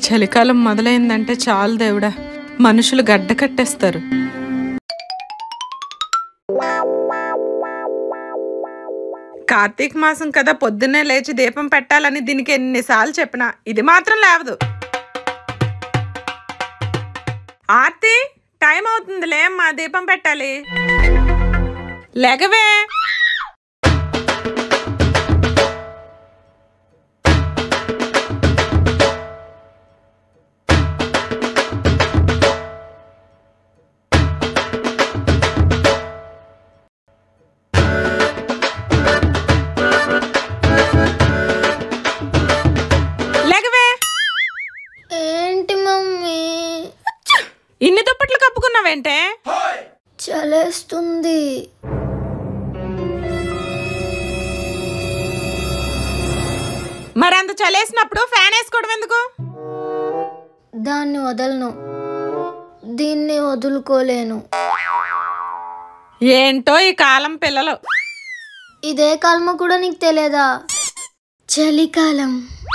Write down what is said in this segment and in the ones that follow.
చలికాలం మొదలైందంటే చాలు దేవుడా మనుషులు గడ్డ కట్టేస్తారు కార్తీక మాసం కదా పొద్దున్నే లేచి దీపం పెట్టాలని దీనికి ఎన్నిసార్లు చెప్పినా ఇది మాత్రం లేవదు ఆర్తి టైం అవుతుందిలే మా దీపం పెట్టాలి లెగవే లెగవే ఏంటి మమ్మీ ఇన్ని దుప్పట్లు కప్పుకున్నావేంటే చలేస్తుంది మరి అంత చలేసినప్పుడు ఫ్యాన్ వేసుకోవడం ఎందుకు దాన్ని వదలను దీన్ని వదులుకోలేను ఏంటో ఈ కాలం పిల్లలు ఇదే కాలమ కూడా నీకు తెలియదా చలికాలం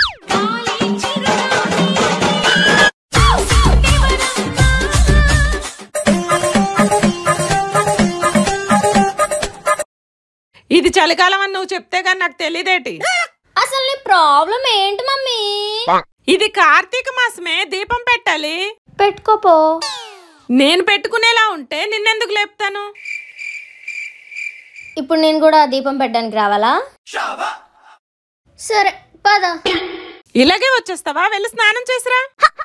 ఇది చలికాలం అని నువ్వు చెప్తే కానీ నాకు తెలియదేటి అసలు నీ ప్రాబ్లం ఏంటి మమ్మీ ఇది కార్తీక మాసమే దీపం పెట్టాలి పెట్టుకోపో నేను పెట్టుకునేలా ఉంటే నిన్నెందుకు లేపుతాను ఇప్పుడు నేను కూడా దీపం పెట్టడానికి రావాలా సరే పద ఇలాగే వచ్చేస్తావా వెళ్ళి స్నానం చేసిరా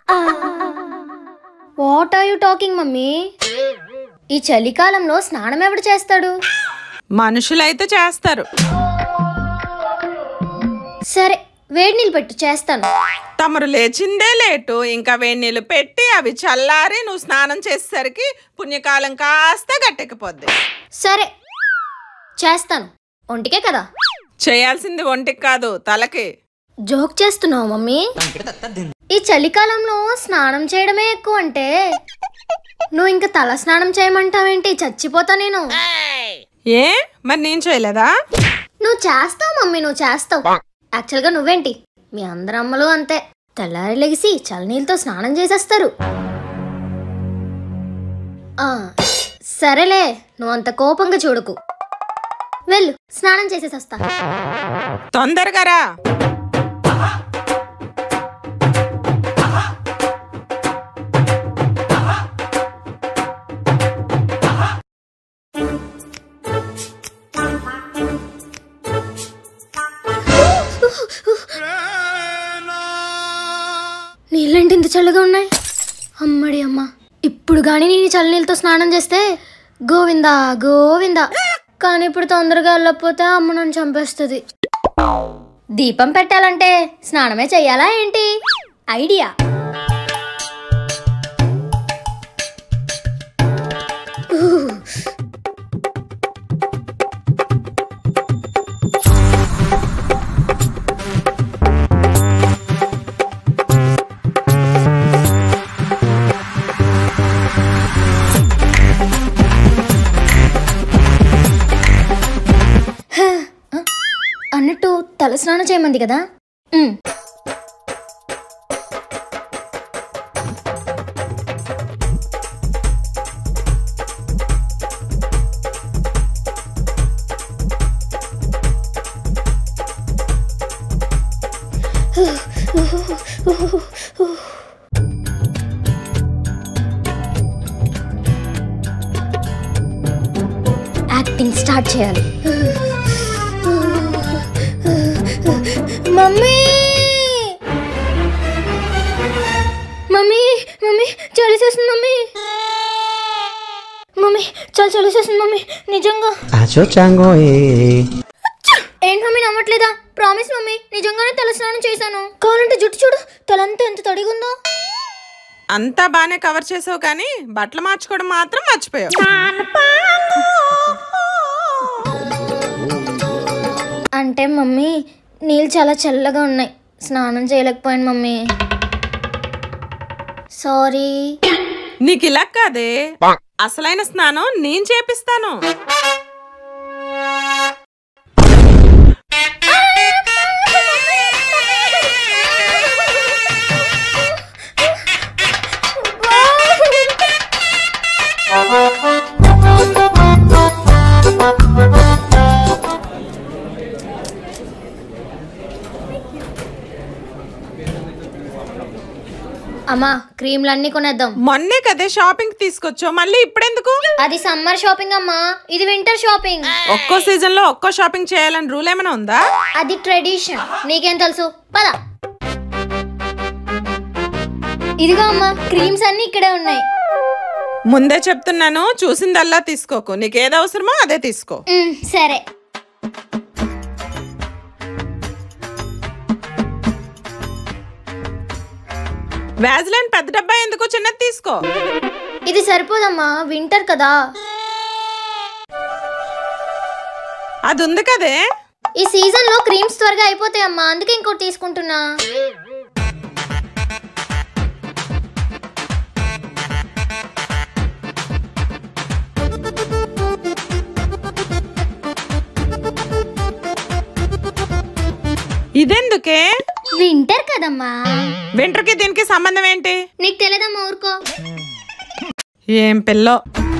what are you talking mummy ఈ చలికాలంలో స్నానం ఎవడు చేస్తాడు మనుషులైతే చేస్తారు సరే వేడి నీళ్ళు పెట్టు చేస్తాను తమరు లేచిందే లేటు ఇంకా వేడి నీళ్ళు పెట్టి అవి చల్లారి నువ్వు స్నానం చేసేసరికి పుణ్యకాలం కాస్త గట్టెక్కిపోద్ది సరే చేస్తాను ఒంటికే కదా చేయాల్సింది ఒంటికి కాదు తలకి జోక్ చేస్తున్నావు మమ్మీ ఈ చలికాలంలో స్నానం చేయడమే ఎక్కువ అంటే నువ్వు ఇంకా తల స్నానం చేయమంటావేంటి చచ్చిపోతా నేను ఏ మరి నేను చేయలేదా నువ్వు చేస్తావు మమ్మీ నువ్వు చేస్తావు యాక్చువల్గా నువ్వేంటి మీ అందరు అమ్మలు అంతే తెల్లారి లెగిసి చల్లనీళ్ళతో స్నానం చేసేస్తారు ఆ, సరేలే నువ్వు అంత కోపంగా చూడకు వెళ్ళు స్నానం చేసేసి వస్తా తొందరగా రా నీళ్ళంటే ఇంత చల్లగా ఉన్నాయి అమ్మడి అమ్మ ఇప్పుడు కానీ నేను ఈ చల్లనీళ్ళతో స్నానం చేస్తే గోవిందా గోవిందా కానీ ఇప్పుడు తొందరగా వెళ్ళకపోతే అమ్మ నన్ను చంపేస్తుంది దీపం పెట్టాలంటే స్నానమే చెయ్యాలా ఏంటి ఐడియా అన్నట్టు తల స్నానం చేయమంది కదా ఉమ్. యాక్టింగ్ స్టార్ట్ చేయాలి మమ్మీ మమ్మీ మమ్మీ చలిసేస్తుంది మమ్మీ మమ్మీ చాలా చలిసేస్తుంది మమ్మీ నిజంగా Acho chango eh. ఏంటి మమ్మీ నమ్మట్లేదా ప్రామిస్ మమ్మీ నిజంగానే తల స్నానం చేశాను కావాలంటే జుట్టు చూడు తలంతా ఎంత తడిగుందో అంతా బానే కవర్ చేసావు కానీ బట్టలు మార్చుకోవడం మాత్రం మర్చిపోయావు అంటే మమ్మీ నీళ్ళు చాలా చల్లగా ఉన్నాయి స్నానం చేయలేకపోయాను మమ్మీ సారీ నీకు ఇలా కాదే అసలైన స్నానం నేను చేపిస్తాను అమ్మా క్రీమ్లు అన్ని కొనేద్దాం మొన్నే కదే షాపింగ్ తీసుకొచ్చావు మళ్ళీ ఇప్పుడెందుకు అది సమ్మర్ షాపింగ్ అమ్మా ఇది వింటర్ షాపింగ్ ఒక్కో సీజన్ లో ఒక్కో షాపింగ్ చేయాలని రూల్ ఏమైనా ఉందా అది ట్రెడిషన్ నీకేం తెలుసు పద ఇదిగో అమ్మా క్రీమ్స్ అన్ని ఇక్కడే ఉన్నాయి ముందే చెప్తున్నాను చూసిందల్లా తీసుకోకు నీకేది అవసరమో అదే తీసుకో మ్, సరే వ్యాజ్లైన్ పెద్ద డబ్బా ఎందుకు చిన్నది తీసుకో ఇది సరిపోదమ్మా వింటర్ కదా అది ఉంది కదే ఈ సీజన్ లో క్రీమ్స్ త్వరగా అయిపోతాయమ్మా అందుకే ఇంకోటి తీసుకుంటున్నా ఇదెందుకే వింటర్ కదమ్మా వింటర్ కి దీనికి సంబంధం ఏంటి నీకు తెలియదమ్మా ఊరుకో ఏం పిల్లో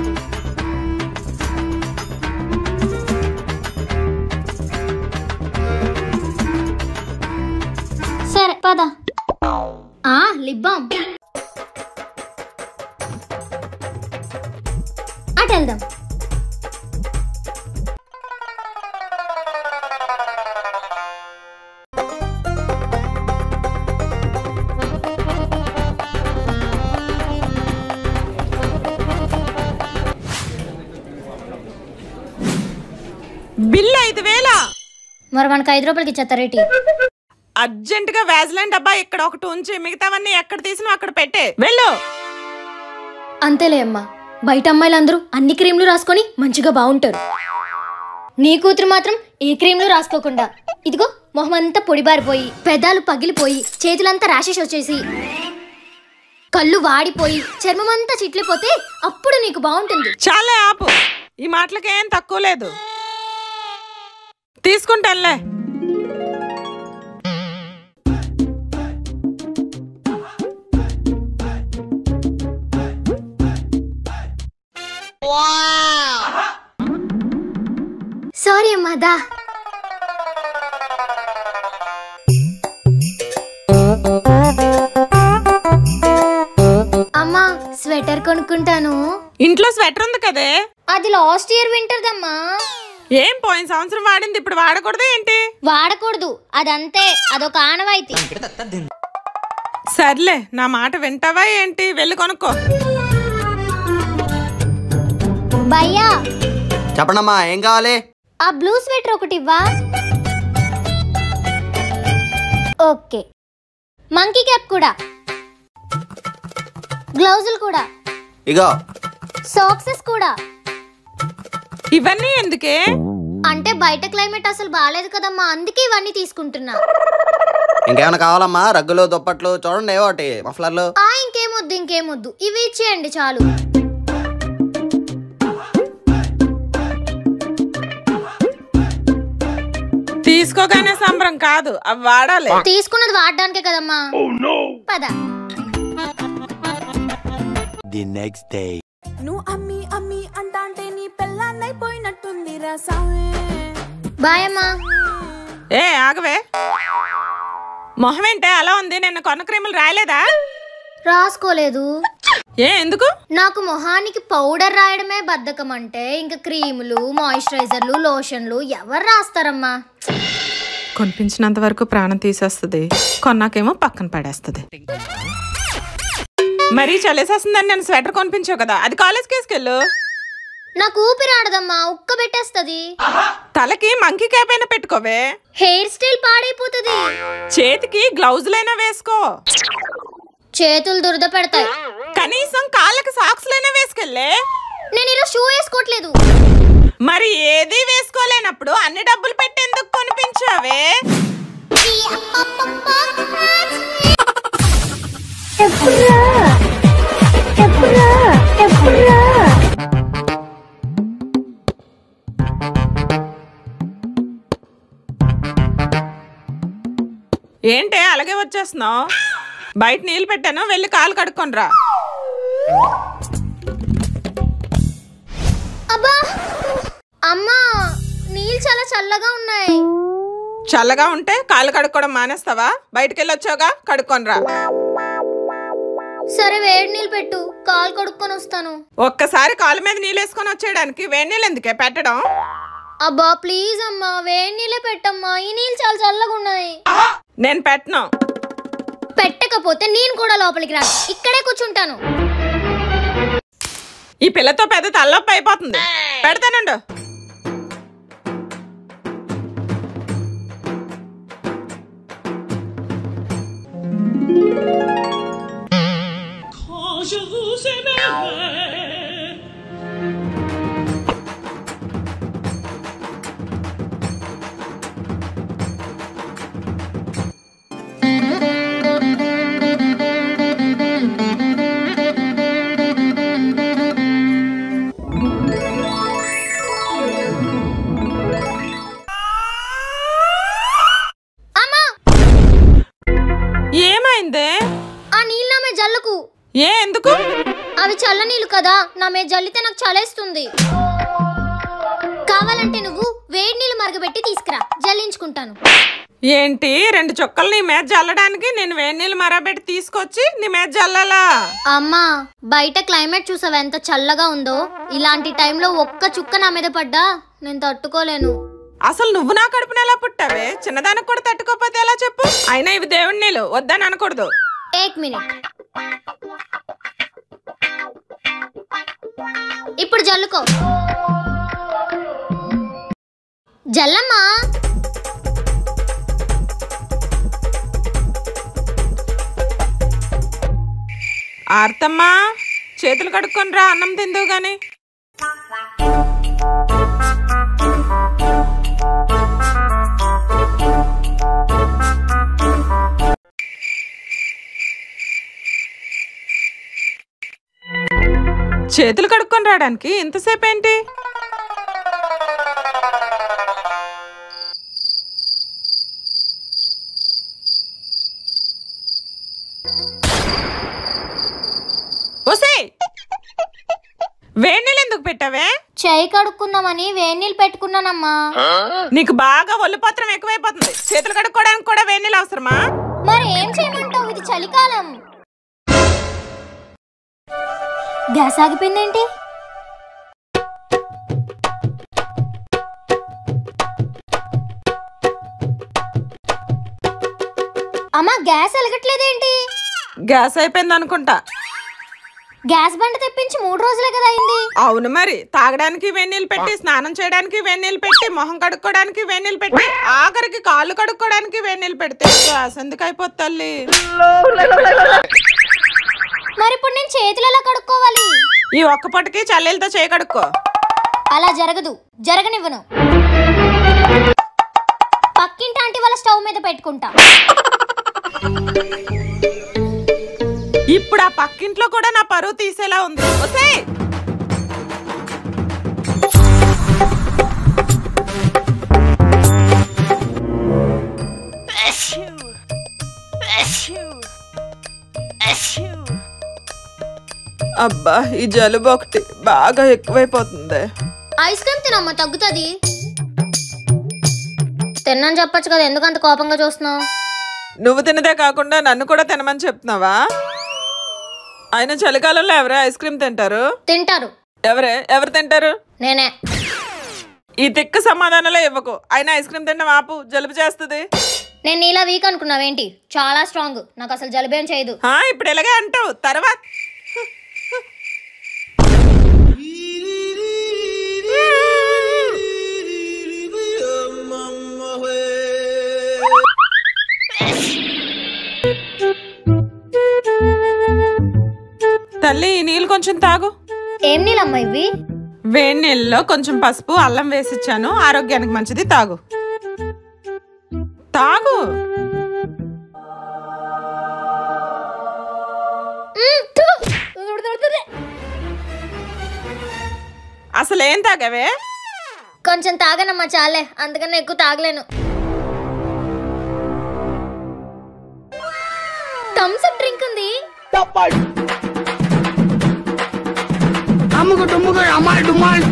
సరే పద ఆ లిప్ బామ్ అటు వెళ్దాం బిల్ ఐదు వేల మరి మనకు ఐదు రూపాయలకి ఇచ్చేస్తారేటి అర్జెంట్ గా వ్యాజ్లైన్ డబ్బా ఇక్కడ ఒకటి ఉంచి మిగతావన్నీ ఎక్కడ తీసినా అక్కడ పెట్టే వెళ్ళు అంతేలే అమ్మా బయట అమ్మాయిలందరూ అన్ని క్రీమ్లు రాసుకొని మంచిగా బాగుంటారు నీ కూతురు మాత్రం ఏ క్రీమ్లు రాసుకోకుండా ఇదిగో మొహం అంతా పొడిబారిపోయి పెదాలు పగిలిపోయి చేతులంతా ర్యాషెస్ వచ్చేసి కళ్ళు వాడిపోయి చర్మం అంతా చిట్లిపోతే అప్పుడు నీకు బాగుంటుంది చాలే ఆపు ఈ మాటలకేం తక్కువ లేదు తీసుకుంటానులే సారీ అమ్మా దా అమ్మా స్వెటర్ కొనుక్కుంటాను ఇంట్లో స్వెటర్ ఉంది కదే అది లాస్ట్ ఇయర్ వింటర్దమ్మా ఏం పోయిన సంవత్సరం వాడింది ఇప్పుడు వాడకూడదు ఏంటి వాడకూడదు అదంతే అదొక ఆనవాయితీ సర్లే నా మాట వింటావా ఏంటి వెళ్ళి కొనుక్కో భయ్యా చెప్పండమ్మా ఏం కావాలి ఆ బ్లూ స్వెటర్ ఒకటి ఇవ్వా ఓకే మంకీ క్యాప్ కూడా గ్లౌజులు కూడా ఇగో సాక్సెస్ కూడా ఇవన్నీ ఎందుకే అంటే బయట క్లైమేట్ అసలు బాగాలేదు కదమ్మా అందుకే ఇవన్నీ తీసుకుంటున్నా ఇంకేమైనా కావాలమ్మా రగ్గులు దుప్పట్లు చూడండి ఏవో ఒకటి మఫ్లర్లు ఆ ఇంకేమొద్దు ఇంకేమొద్దు ఇవి ఇచ్చేయండి చాలు తీసుకోగానే సంబరం కాదు అవి వాడాలి తీసుకున్నది వాడడానికే కదమ్మా పద the next day. నువ్వు అమ్మి అమ్మి అంటాంటే నీ పెళ్ళాన్నైపోయినట్టుంది రా సామే బాయ్ అమ్మా ఏ ఆగవే మొహం ఏంటే అలా ఉంది నిన్న కొన్న క్రీములు రాయలేదా రాసుకోలేదు ఏ ఎందుకు నాకు మొహానికి పౌడర్ రాయడమే బద్ధకం అంటే ఇంకా క్రీములు మాయిశ్చరైజర్లు లోషన్లు ఎవరు రాస్తారమ్మా కొనిపించినంత వరకు ప్రాణం తీసేస్తుంది కొన్నాకేమో పక్కన పడేస్తుంది మరీ చలేసేస్తుందని నేను స్వెటర్ కొనిపించావు కదా అది కాలేజ్కి వేసుకెళ్ళు నాకు ఊపిరి ఆడదమ్మా ఉక్క పెట్టేస్తుంది తలకి మంకీ క్యాప్ అయినా పెట్టుకోవే హెయిర్ స్టైల్ పాడైపోతుంది చేతికి గ్లౌజులైనా వేసుకో చేతులు దురద పెడతాయి కనీసం కాళ్ళకి సాక్స్లైనా వేసుకెళ్ళే నేను ఈరోజు షూ వేసుకోవట్లేదు మరి ఏది వేసుకోలేనప్పుడు అన్ని డబ్బులు పెట్టి ఎందుకు కొనిపించావే ఏంటే అలాగే వచ్చేస్తున్నావు బయట నీళ్ళు పెట్టాను వెళ్ళి కాలు కడుక్కొనిరా అబ్బా అమ్మా నీళ్ళు చాలా చల్లగా ఉన్నాయి చల్లగా ఉంటే కాళ్ళు కడుక్కోవడం మానేస్తావా బయటికి వెళ్ళి వచ్చావుగా కడుక్కొనిరా సరే వేడి నీళ్ళు పెట్టు కాలు కడుక్కొని వస్తాను ఒక్కసారి కాలు మీద నీళ్ళేసుకొని వచ్చేయడానికి వేడి నీళ్ళు ఎందుకే పెట్టడం అబ్బా ప్లీజ్ అమ్మా వేడి నీళ్ళే పెట్టమ్మా ఈ నీళ్ళు చాలా చల్లగా ఉన్నాయి నేను పెట్టను పెట్టకపోతే నేను కూడా లోపలికి రాను ఇక్కడే కూర్చుంటాను ఈ పిల్లతో పెద్ద తల్లొప్పి అయిపోతుంది పెడతానండు అమ్మా ఏమైందే ఆ నీళ్ళు నా మీద జల్లకు ఏ ఎందుకు అవి చల్ల నీళ్ళు కదా నా మీద జల్లితే నాకు చలేస్తుంది కావాలంటే నువ్వు వేడి నీళ్ళు మరగబెట్టి తీసుకురా జల్లించుకుంటాను ఏంటి రెండు చుక్కలు నీ మీద జల్లడానికి నేను వేడి నీళ్ళు మరాబెట్టి తీసుకొచ్చి నీ మీద జల్లాలా అమ్మా బయట క్లైమేట్ చూసావా ఎంత చల్లగా ఉందో ఇలాంటి టైంలో ఒక్క చుక్క నా మీద పడ్డా నేను తట్టుకోలేను అసలు నువ్వు నా కడుపున ఎలా పుట్టావే చిన్నదానికి కూడా తట్టుకోకపోతే ఎలా చెప్పు అయినా ఇవి దేవుడి నీళ్ళు వద్దని అనకూడదు ఏక్ మినిట్ ఇప్పుడు జల్లుకో జల్లమ్మా ఆర్తమ్మా చేతులు కడుక్కొని రా అన్నం తిందువు గాని చేతులు కడుక్కొని రావడానికి ఇంతసేపు ఏంటి ఒసే వేడి నీళ్ళు ఎందుకు పెట్టావే చేయి కడుక్కుందామని వేడి నీళ్ళు పెట్టుకున్నానమ్మా నీకు బాగా ఒళ్ళు పత్రం ఎక్కువైపోతుంది చేతులు కడుక్కోవడానికి కూడా వేడి నీళ్ళు అవసరమా మరి ఏం చేయమంటావు ఇది చలికాలం గ్యాస్ ఆగిపోయిందేంటి అమ్మా గ్యాస్ వెలగట్లేదేంటి గ్యాస్ అయిపోయింది అనుకుంటా గ్యాస్ బండ తెప్పించి మూడు రోజులే కదా అయింది అవును మరి తాగడానికి వేణీళ్ళు పెట్టి స్నానం చేయడానికి వేణీళ్ళు పెట్టి మొహం కడుక్కోవడానికి వేణీళ్ళు పెట్టి ఆఖరికి కాళ్ళు కడుక్కోవడానికి వేణీళ్ళు పెడితే గ్యాస్ ఎందుకు అయిపోతుంది తల్లి మరి ఇప్పుడు నేను చేతులు ఎలా కడుక్కోవాలి ఈ ఒక్క పొట్టకి చల్లెలతో చేయి కడుక్కో అలా జరగదు జరగనివ్వను పక్కింటి ఆంటీ వాళ్ళ స్టవ్ మీద పెట్టుకుంటా ఇప్పుడు ఆ పక్కింట్లో కూడా నా పరువు తీసేలా ఉంది ఒసేయ్ అబ్బా ఈ జలుబు ఒకటి బాగా ఎక్కువైపోతుంది ఐస్ క్రీమ్ తినమ్మా తగ్గుతుంది తిన్నాను చెప్పొచ్చు కదా ఎందుకు అంత కోపంగా చూస్తున్నావు నువ్వు తినదే కాకుండా నన్ను కూడా తినమని చెప్తున్నావా ఆయన చలికాలంలో ఎవరే ఐస్ క్రీమ్ తింటారు తింటారు ఎవరే ఎవరు తింటారు నేనే ఈ తిక్క సమాధానాలే ఇవ్వకు అయినా ఐస్ క్రీమ్ తినడం ఆపు జలుబు చేస్తుంది నేను నీలా వీక్ అనుకున్నావేంటి చాలా స్ట్రాంగ్ నాకు అసలు జలుబేం చేయదు ఆ, ఇప్పుడు ఇలాగే అంటావు తర్వాత తల్లి ఈ నీళ్ళు కొంచెం తాగు ఏం నీళ్ళమ్మా ఇవి వేడి నీళ్ళలో కొంచెం పసుపు అల్లం వేసిచ్చాను ఆరోగ్యానికి మంచిది తాగు తాగు మ్మ్, థు. అసలు ఏం తాగావే కొంచెం తాగనమ్మా చాలే అందుకని ఎక్కువ తాగలేను థమ్స్ అప్ డ్రింక్ ఉంది అమ్ముకు డుమ్ముకు అమ్మాయి డుమ్మాయి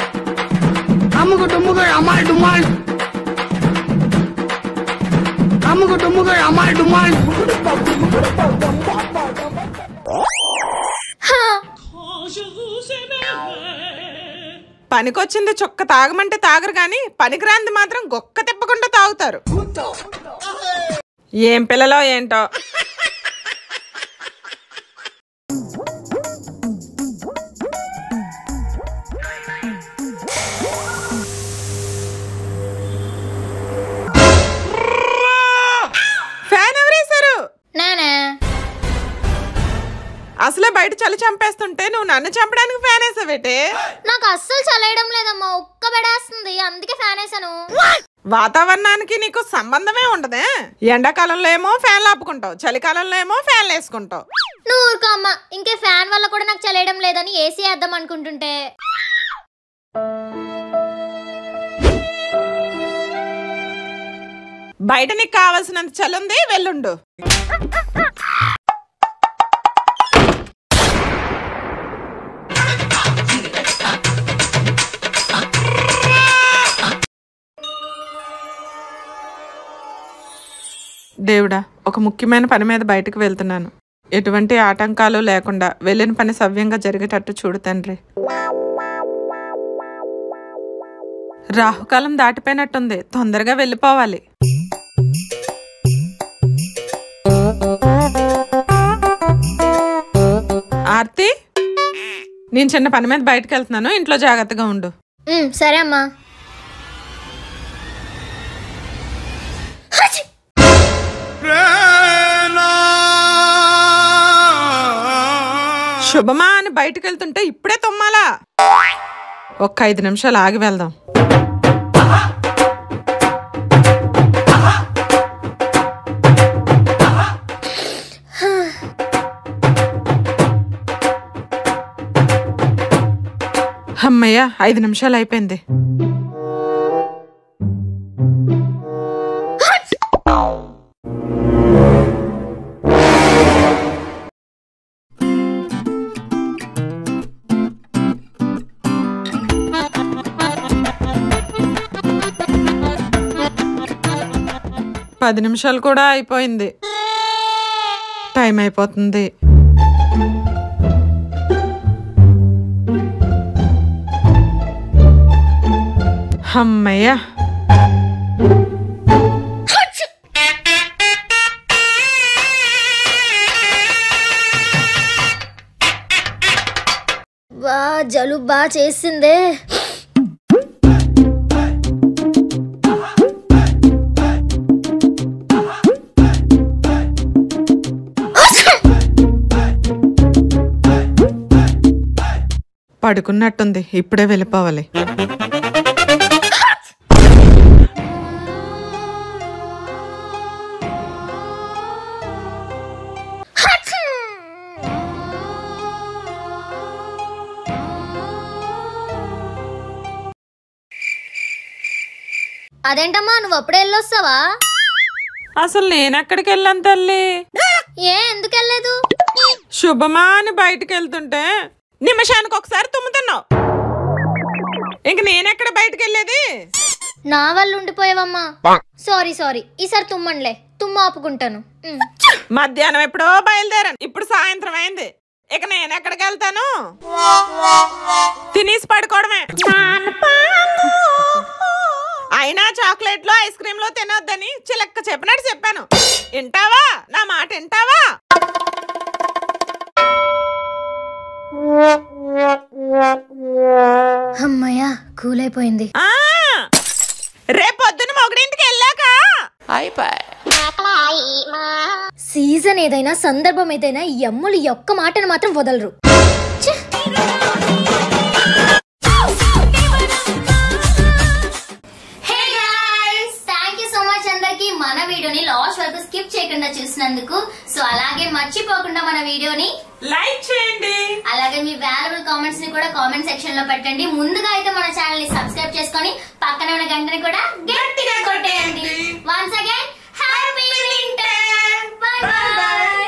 అమ్ముకు డుమ్ముకు అమ్మాయి డుమ్మాయి పనికొచ్చింది చుక్క తాగమంటే తాగరు గాని పనికిరాంది మాత్రం గొక్క తిప్పకుండా తాగుతారు ఏం పిల్లలో ఏంటో ఫ్యాన్ ఎవరేశారు నేనే అసలే బయట చలి చంపేస్తుంటే నువ్వు నన్ను చంపడానికి ఫ్యాన్ వేసావేటే నాకు అస్సలు చలేయడం లేదమ్మా ఒక్క బెడేస్తుంది అందుకే ఫ్యాన్ వేసాను వాతావరణానికి నీకు సంబంధమే ఉండదే ఎండాకాలంలో ఏమో ఫ్యాన్లు ఆపుకుంటావు చలికాలంలో ఏమో ఫ్యాన్లు వేసుకుంటావు నువ్వు ఊరుకో అమ్మ ఇంకే ఫ్యాన్ వల్ల కూడా నాకు చలేయడం లేదని ఏసీ వేద్దాం అనుకుంటుంటే బయట నీకు కావాల్సినంత చలి ఉంది వెళ్ళుండు దేవుడా ఒక ముఖ్యమైన పని మీద బయటకు వెళ్తున్నాను ఎటువంటి ఆటంకాలు లేకుండా వెళ్ళిన పని సవ్యంగా జరిగేటట్టు చూడు తండ్రి రాహుకాలం దాటిపోయినట్టుంది తొందరగా వెళ్ళిపోవాలి ఆర్తి నేను చిన్న పని మీద బయటకు వెళ్తున్నాను ఇంట్లో జాగ్రత్తగా ఉండు ఉమ్, సరే అమ్మా శుభమా అని బయటకు వెళ్తుంటే ఇప్పుడే తుమ్మాలా ఒక్క ఐదు నిమిషాలు ఆగి వెళ్దాం అమ్మయ్య ఐదు నిమిషాలు అయిపోయింది పది నిమిషాలు కూడా అయిపోయింది టైం అయిపోతుంది అమ్మయ్య వా జలుబు బాగా చేసిందే పడుకున్నట్టుంది ఇప్పుడే వెళ్ళిపోవాలి అదేంటమ్మా నువ్వు అప్పుడే వెళ్ళొస్తావా అసలు నేను ఎక్కడికి వెళ్ళాను తల్లి ఏ ఎందుకు వెళ్ళలేదు శుభమా అని బయటకు వెళ్తుంటే నిమిషానికి ఒకసారి తుమ్ముతున్నావు ఇంక నేనెక్కడ బయటకు వెళ్ళేది నా వల్ల ఉండిపోయావమ్మా సారీ సారీ ఈసారి తుమ్మండిలే తుమ్మ ఆపుకుంటాను ఉమ్. మధ్యాహ్నం ఎప్పుడో బయలుదేరాను ఇప్పుడు సాయంత్రం అయింది ఇక నేను ఎక్కడికి వెళ్తాను తినేసి పడుకోవడమే అయినా చాక్లెట్లు ఐస్ క్రీమ్ లో తినొద్దని చిలక్క చెప్పినట్టు చెప్పాను వింటావా నా మాట వింటావా అమ్మయ్యా కూల్ అయిపోయింది ఆ రేపొద్దున మొగడింటికి వెళ్ళాక సీజన్ ఏదైనా సందర్భం ఏదైనా ఈ అమ్ములు ఈ ఒక్క మాటను మాత్రం వదలరు ఛే! Hey guys! Thank you so much అందరికీ మన వీడియోని లాస్ట్ వరకు స్కిప్ చేయకుండా చూసినందుకు సో అలాగే మర్చిపోకుండా మన వీడియోని లైక్ చేయండి అలాగే మీ వాల్యుబుల్ కామెంట్స్ ని కూడా కామెంట్ సెక్షన్ లో పెట్టండి ముందుగా అయితే మన ఛానల్ ని సబ్స్క్రైబ్ చేసుకొని పక్కన ఉన్న గంటని కూడా గట్టిగా కొట్టేయండి once again happy winter bye bye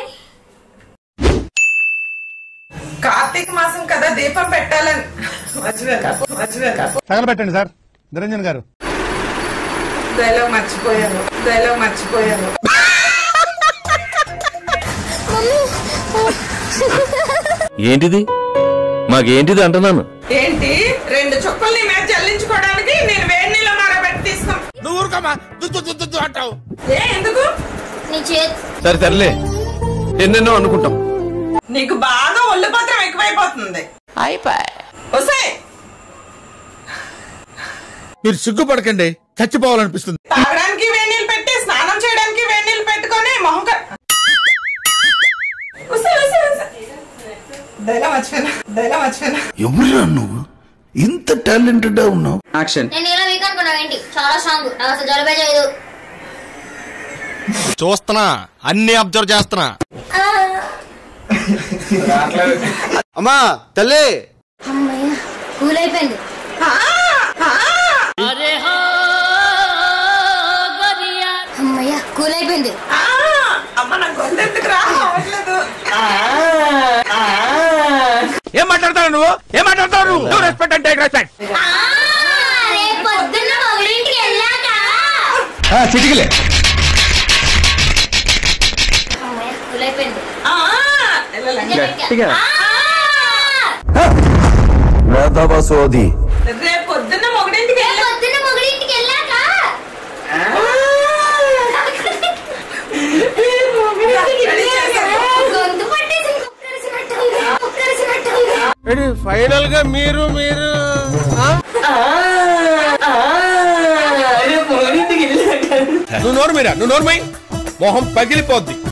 Karthika మాసం కదా దీపం పెట్టాలని మర్చిపోయాను మర్చిపోయాను తగలబెట్టండి సార్ నిరంజన్ గారు డైలాగ్ మర్చిపోయాను డైలాగ్ మర్చిపోయాను ఏంటిది మాకేంటిది అంటున్నాను ఏంటి రెండు చుక్కల్ని మీద చల్లించుకోవడానికి నేను వేడి నీళ్ళ మరబెట్టి తీస్తాం నువ్వు ఊరుకోమా దుద్దు దుద్దు దుద్దు అంటావు ఏ ఎందుకు నీ చేతి సరే సర్లే ఎన్నెన్నో అనుకుంటాం నీకు బాగా ఒళ్ళు పత్రం ఎక్కువైపోతుంది వస్తే మీరు సిగ్గుపడకండి చచ్చిపోవాలనిపిస్తుంది తాగడానికి వేడి నీళ్ళు పెట్టి స్నానం చేయడానికి వేడి నీళ్ళు పెట్టుకొని మొహం క- వస్తే, వస్తే, వస్తే. డైలాగ్ మర్చిపోయినా డైలాగ్ మర్చిపోయినా ఎవరురా నువ్వు ఇంత టాలెంటెడ్ ఉన్నావు యాక్షన్ నేను ఇలా వీక్ అనుకున్నావు ఏంటి చాలా స్ట్రాంగ్ నాకు అసలు జలుబే చేయదు చూస్తున్నా అన్ని అబ్జర్వ్ చేస్తున్నా అమ్మా తల్లి అమ్మయ్య కూల్ అయిపోయింది అమ్మయ్య కూల్ అయిపోయింది ఆ, అమ్మ నా గొంతెత్తుకు రా అవ్వట్లేదు ఏం మాట్లాడతావు నువ్వు ఏం మాట్లాడతావు నువ్వు రెస్పెక్ట్ అంటే రెస్పెక్ట్ ఆ, రేపు పొద్దున్న మొగుడింటికి వెళ్ళాక చిటికలే అమ్మయ్య కూల్ అయిపోయింది ఆ, వెళ్ళలే. గట్టిగా సోది రేపు పొద్దున్న మొగడింటికి రేపు వెళ్ళా పొద్దున్న మొగుడింటికి వెళ్ళాక గొంతు పట్టేసి కుక్కరిసినట్టుంది కుక్కరిసినట్టుంది ఫైనల్ గా మీరు మీరు నువ్వు నోరు మీరా నువ్వు నోరు మై మొహం పగిలిపోద్ది